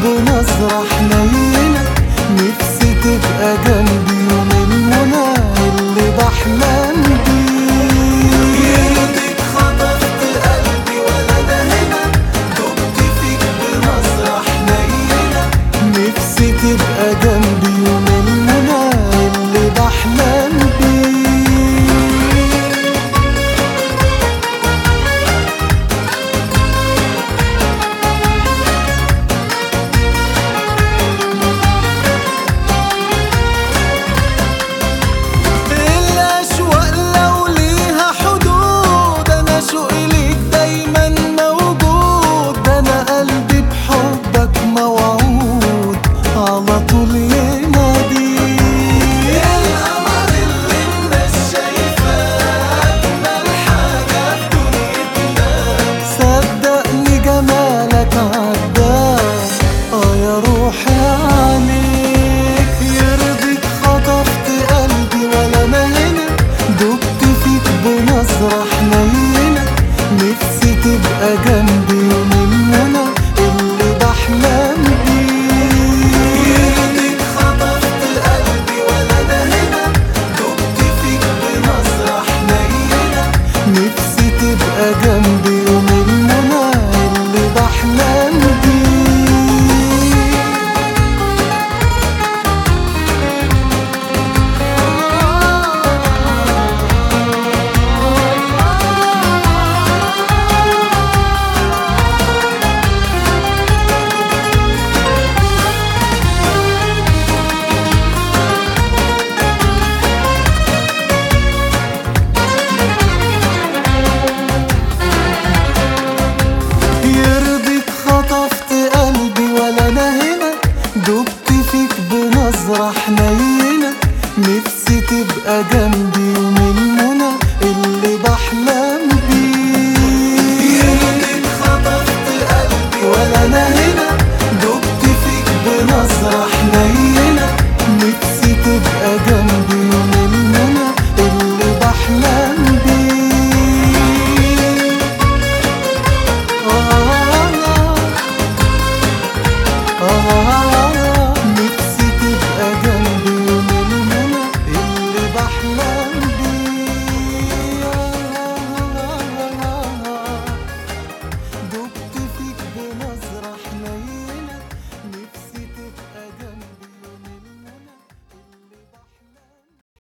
بنظرة حنينة نفسي تبقى جنبي يوم المنى اللي بحلم بيه يرضيك خطفت قلبي ولا انا هنا دبت فيك بنظرة حنينة نفسي تبقى جنبي يوم المنى اللي بحلم بيه الأشواق لو ليها حدود أنا شوقي ليك دايما موجود ده أنا قلبي بحبك موعود على طول ينادي القمر اللي الناس شايفاه أجمل حاجة في دنيتنا صدقني جمالك عداك اه يا روحي عليك يرضيك خطفت قلبي ولا انا هنا دبت فيك بنظرة حنينة نفسي تبقى جنبي يوم المنى اللي بحلم بيه يرضيك خطفت قلبي ولا انا هنا دبت فيك بنظرة حنينة نفسي تبقى جنبي يوم المنى اللي بحلم بيه يرضيك خطفت قلبي ولا انا هنا دبت فيك بنظرة حنينة نفسي تبقى جنبي يوم المنى اللي بحلم بيه يرضيك خطفت قلبي ولا انا هنا دبت فيك بنظرة حنينة نفسي تبقى جنبي يوم المنى اللي بحلم بيه